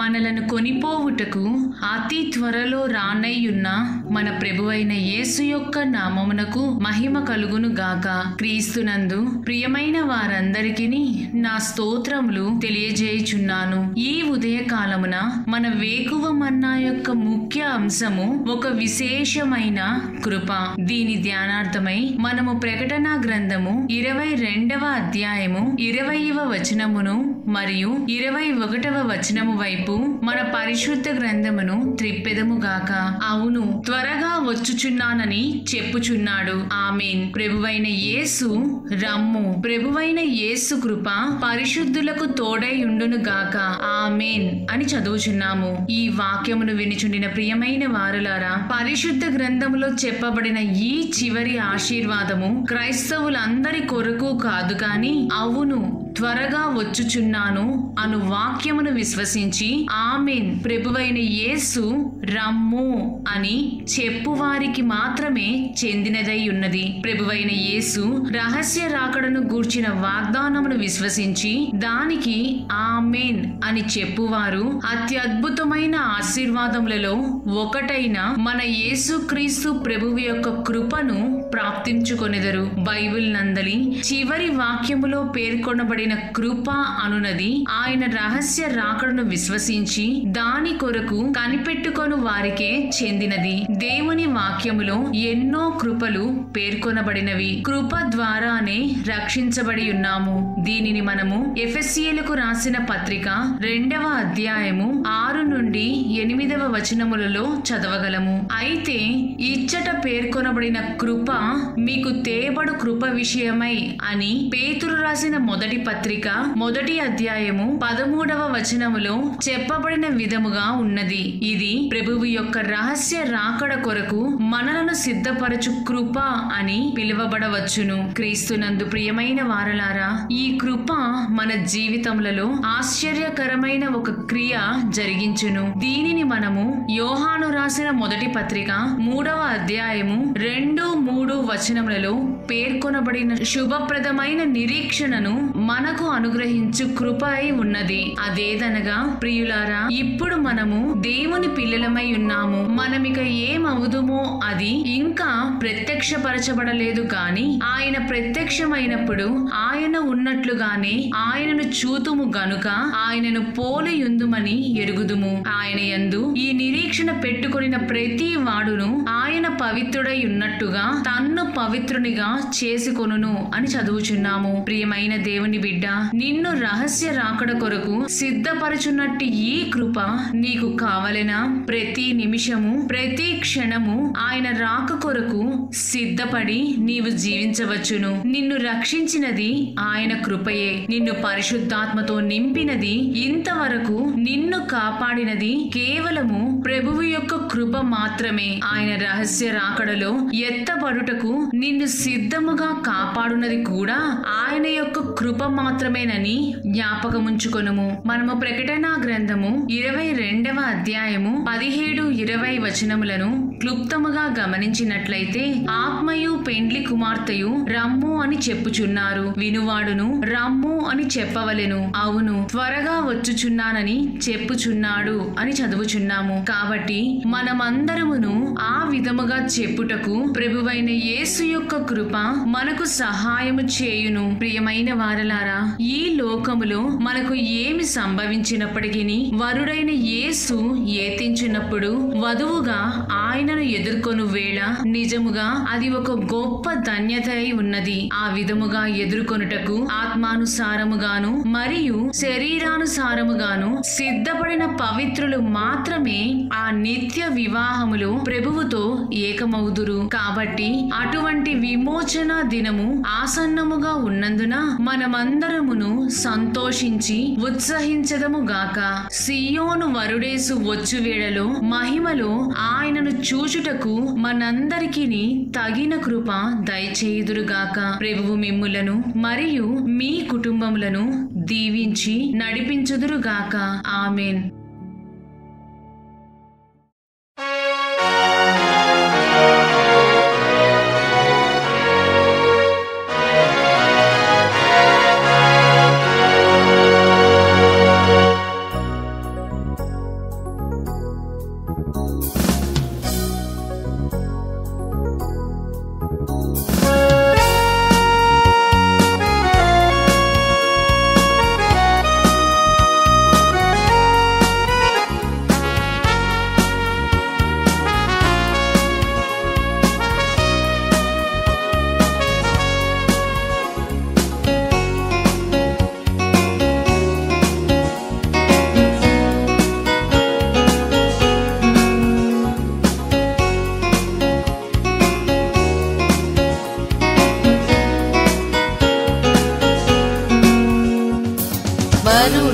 మనలను కొనిపోవుటకు అతి త్వరలో రానయ్యున్న మన ప్రభువైన యేసు యొక్క నామమునకు మహిమ కలుగును గాక క్రీస్తునందు ప్రియమైన వారందరికీ నా స్తోత్రములు తెలియజేయుచున్నాను ఈ ఉదయకాలమున మన వేకువ మన్నా యొక్క ముఖ్య అంశము ఒక విశేషమైన కృప దీని ధ్యానార్థమై మనము ప్రకటన గ్రంథము ఇరవై రెండవ అధ్యాయము ఇరవైవ వచనమును మరియు ఇరవై ఒకటవ వచనము వైపు మన పరిశుద్ధ గ్రంథమును త్రిప్పెదము గాక అవును త్వరగా వచ్చుచున్నానని చెప్పుచున్నాడు ఆమెన్ ప్రభువైన యేసు రమ్ము ప్రభువైన యేసు కృప పరిశుద్ధులకు తోడై ఉండును గాక ఆమెన్ అని చదువుచున్నాము ఈ వాక్యమును వినిచుండిన ప్రియమైన వారులారా పరిశుద్ధ గ్రంథములో చెప్పబడిన ఈ చివరి ఆశీర్వాదము క్రైస్తవులందరి కొరకు కాదు కాని అవును త్వరగా వచ్చుచున్నాను అను వాక్యమును విశ్వసించి ఆమెన్ ప్రభువైన యేసు రమ్ము అని చెప్పువారికి మాత్రమే చెందినదై ఉన్నది ప్రభువైన యేసు రహస్య రాకడను గూర్చిన వాగ్దానమును విశ్వసించి దానికి ఆమెన్ అని చెప్పువారు అత్యద్భుతమైన ఆశీర్వాదములలో ఒకటైన మన యేసుక్రీస్తు ప్రభువు యొక్క కృపను ప్రాప్తించుకొనెదరు బైబిల్ నందలి చివరి వాక్యములో పేర్కొనబడిన కృప అనునది ఆయన రహస్య రాకడను విశ్వసించి దాని కొరకు కనిపెట్టుకొను వారికే చెందినది దేవుని వాక్యములో ఎన్నో కృపలు పేర్కొనబడినవి కృప ద్వారానే రక్షించబడి ఉన్నాము దీనిని మనము ఎఫెస్సియలకు రాసిన పత్రిక రెండవ అధ్యాయము ఆరు నుండి ఎనిమిదవ వచనములలో చదవగలము అయితే ఇచ్చట పేర్కొనబడిన కృప మీకు తేబడు కృప విషయమై అని పేతురు రాసిన మొదటి పత్రిక మొదటి అధ్యాయము పదమూడవ వచనములో చెప్పబడిన విధముగా ఉన్నది ఇది ప్రభువు యొక్క రహస్య రాకడ కొరకు మనలను సిద్ధపరచు కృప అని పిలువబడవచ్చును క్రీస్తునందు ప్రియమైన వారలారా ఈ కృప మన జీవితములలో ఆశ్చర్యకరమైన ఒక క్రియ జరిగించును దీనిని మనము యోహాను రాసిన మొదటి పత్రిక మూడవ అధ్యాయము రెండు మూడు వచనములలో పేర్కొనబడిన శుభప్రదమైన నిరీక్షణను మనకు అనుగ్రహించు కృప అయి ఉన్నది అదేదనగా ప్రియులారా ఇప్పుడు దేవుని పిల్లలమై ఉన్నాము మనమిక ఏమవుదుమో అది ఇంకా ప్రత్యక్షపరచబడలేదు కాని ఆయన ప్రత్యక్షమైనప్పుడు ఆయన ఉన్నట్లుగానే ఆయనను చూతుము గనుక ఆయనను పోలియుందుమని ఎరుగుదుము ఆయన యందు ఈ నిరీక్షణ పెట్టుకొనిన ప్రతి వాడును ఆయన పవిత్రుడై ఉన్నట్టుగా తన్ను పవిత్రునిగా చేసుకొనును అని చదువుచున్నాము ప్రియమైన దేవుని బిడ్డ నిన్ను రహస్య రాకడ కొరకు సిద్ధపరచున్నట్టు ఈ కృప నీకు కావలెనా ప్రతి నిమిషము ప్రతి క్షణము ఆయన రాక కొరకు సిద్ధపడి నీవు జీవించవచ్చును నిన్ను రక్షించినది ఆయన కృపయే నిన్ను పరిశుద్ధాత్మతో నింపినది ఇంతవరకు నిన్ను కాపాడినది కేవలము ప్రభువు యొక్క కృప మాత్రమే ఆయన రహస్య రాకడలో ఎత్తబడుటకు నిన్ను సిద్ధముగా కాపాడునది కూడా ఆయన యొక్క కృప మాత్రమేనని జ్ఞాపకముంచుకొనుము మనము ప్రకటన గ్రంథము ఇరవై రెండవ అధ్యాయము పదిహేడు ఇరవై వచనములను క్లుప్తముగా గమనించినట్లయితే ఆత్మయు పెండ్లి కుమార్తెయు రమ్ము అని చెప్పుచున్నారు వినువాడును రమ్ము అని చెప్పవలెను అవును త్వరగా వచ్చుచున్నానని చెప్పుచున్నాడు అని చదువుచున్నాము కాబట్టి మనమందరమును ఆ విధముగా చెప్పుటకు ప్రభువైన యేసు యొక్క కృప మనకు సహాయము చేయును ప్రియమైన వారలారా ఈ లోకములో మనకు ఏమి సంభవించినప్పటికీ వరుడైన యేసు ఏతించినప్పుడు వధువుగా ఆయనను ఎదుర్కొను వేళ నిజముగా అది ఒక గొప్ప ధన్యత అయి ఉన్నది ఆ విధముగా ఎదుర్కొనుటకు ఆత్మానుసారముగాను మరియు శరీరానుసారముగాను సిద్ధపడిన పవిత్రులు మాత్రమే ఆ నిత్య వివాహములో ప్రభువుతో ఏకమవుదురు కాబట్టి అటువంటి విమోచన దినము ఆసన్నముగా ఉన్నందున మనమందరమును సంతోషించి ఉత్సహించదము గాక సియోను వరుడేసు వచ్చు వేళలో మహిమలో ఆయనను చూచుటకు మనందరికీ తగిన కృప దయచేయుదురుగాక ప్రభువు మిమ్ములను మరియు మీ కుటుంబములను దీవించి నడిపించుదురుగాక ఆమెన్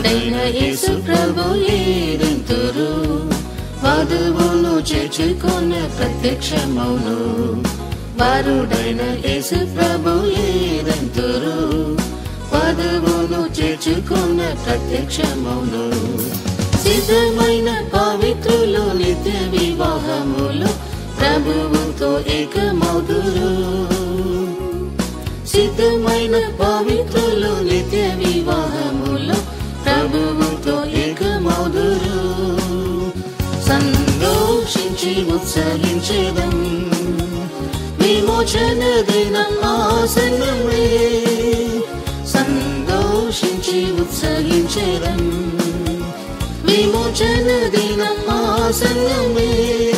వారుడైన యేసు ప్రభు ఏరింతురు వధువును చేర్చుకొన ప్రత్యక్షమౌను వారుడైన యేసు ప్రభు ఏరింతురు వధువును చేర్చుకొన ప్రత్యక్షమౌను సిద్ధమైన పవిత్రులు నిత్య వివాహములు ప్రభువుతో ఏకమౌదురు సిద్ధమైన పవిత్రులు నిత్య వివాహములు ప్రభువుతో ఏకమౌదురు సంతోషించి ఉత్సహించేదం విమోచన దినం ఆసన్నమే సంతోషించి ఉత్సహించేదం విమోచన దినం ఆసన్నమే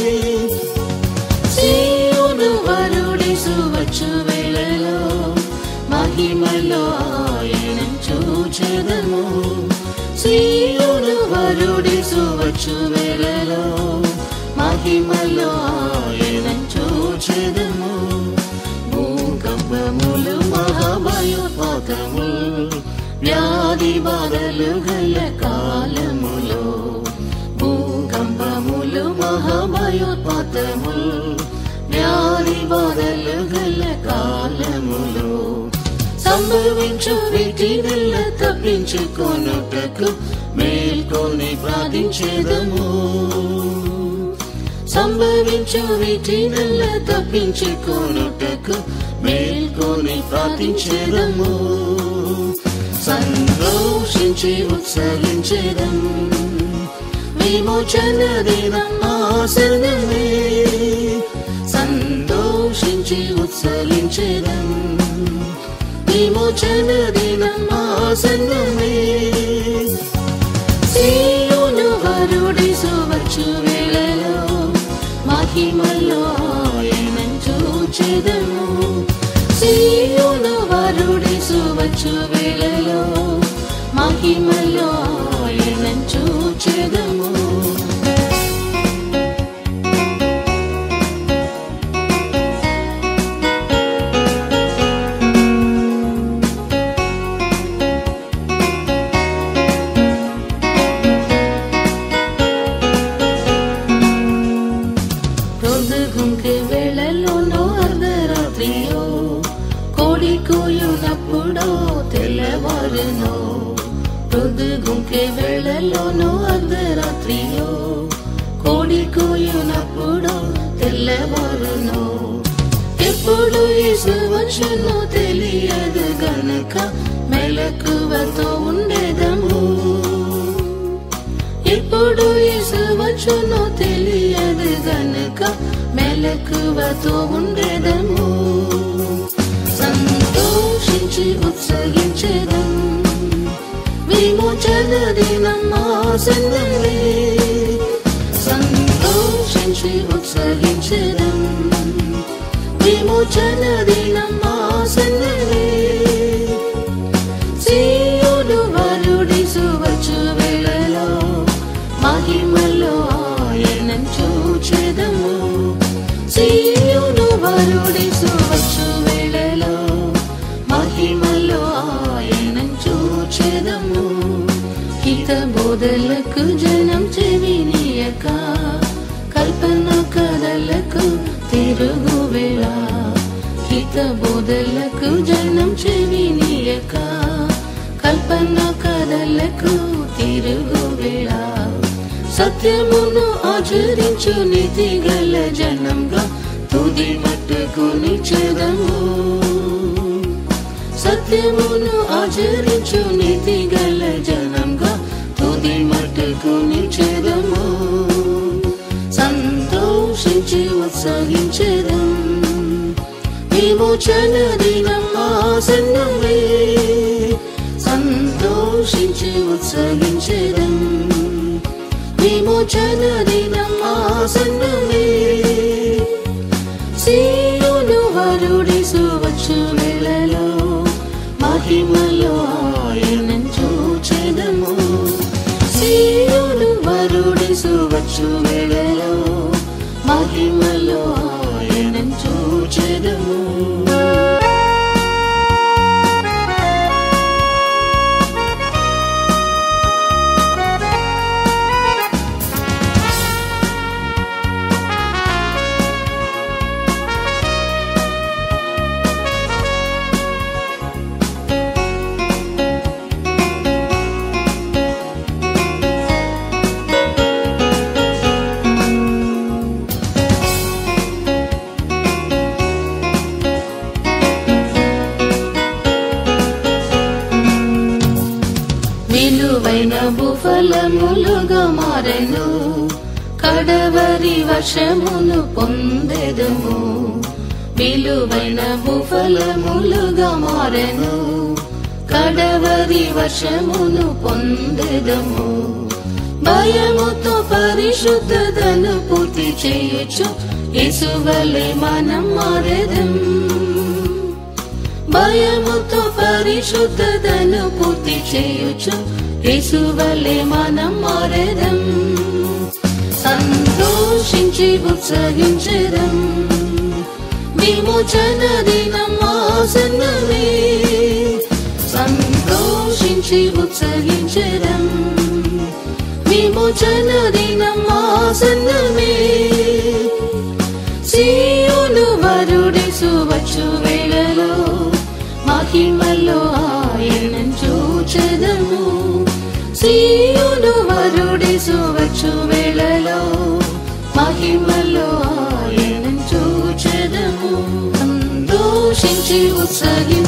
సీయోను వరుడి సువచ్చు వేళలో మహిమలో ఆయన చూచెదము సీయోను వరుడి సువచ్చు వేళలో మహిమలో ఆయన చూచెదము భూకంపములు మహాభయోత్పాతములు వ్యాధి బాధలు గల కాలములో భూకంపములు మహాభయోత్పాతములు వ్యాధి బాధలు గల కాలములో సంభవించు వీటినెల్ల తప్పించుకొనుటకు మేల్కొని ప్రార్థించేదము సంభవించు వీటినెల్ల తప్పించుకొనుటకు మేల్కొని ప్రార్థించేదము సంతోషించి ఉత్సహించేదం విమోచన దినం ఆసనమే సంతోషించి ఉత్సహించేదం విమోచన దినం ఆసనమే సీయోను వరుడి సువచ్చు వేళలో మహిమలో ఆయన చూచెదము సీయోను వరుడి సువచ్చు వేళలో మహిమలో ఆయన చూచెదము పొద్దుగుంకి వేళలోనో అర్ధరాత్రియో కోడి కూయునప్పుడో తెల్లవారునో పొద్దుగుంకి వేళలోనో అర్ధరాత్రియో కోడి కూయునప్పుడో తెల్లవారునో ఎప్పుడు యేసు వచ్చునో తెలియదు గనక మెలకువతో ఉండేదము ఎప్పుడు యేసు వచ్చునో తెలియదు గనక మెలకువతో ఉండేదము సంతోషించి ఉత్సహించేదం విమోచన దినం ఆసన్నమే సంతోషించి ఉత్సహించేదం విమోచన దినం ఆసన్నమే సీయోను వరుడి సువచ్చు వేళలో మహిమలో ఆయన చూచెదము సీయోను వరుడి సువచ్చు వేళలో మహిమలో ఆయన చూచెదము హిత బోధలకు జనం చెవినీయక కల్పన కథలకు తిరుగు వేళ హిత బోధలకు జనం చెవినీయక కల్పన కథలకు తిరుగు వేళ సత్యమును ఆచరించు నీతి గల జనంగా తుది మట్టుకుని చెదము సత్యమును ఆచరించు నీతి గల జనంగా తుది మట్టుకుని చెదము సంతోషించి ఉత్సహించేదం విమోచన దినం ఆసన్నమే సంతోషించి ఉత్సహించేదం విమోచన దినం ఆసన్నమే సీయోను వరుడి సువచ్చు వేళలో మహిమలో ఆయన చూచెదము సీయోను వరుడి సువచ్చు వేళలో మహిమలో ఆయన చూచెదము భూఫలములుగా మారెను కడవరి వర్షమును పొందెదము విలువైన భూఫలములుగా మారెను కడవరి వర్షమును పొందెదము భయముతో పరిశుద్ధతను పూర్తి చేయొచ్చు ఇసువలే మనం మారెదం భయముతో పరిశుద్ధతను పూర్తి చేయొచ్చు ఇసువలే మనం మారెదం సంతోషించి ఉత్సహించదం విమోచన దినం ఆసన్నమే సంతోషించి ఉత్సహించదం విమోచన దినం ఆసన్నమే సీయోను వరుడేసు వచ్చు వేళలో మహిమలో ఆయన చూచదము సీయోను వరుడేసు వచ్చు వేళలో మహిమలో ఆయన చూచదము సంతోషించి ఉత్సహించి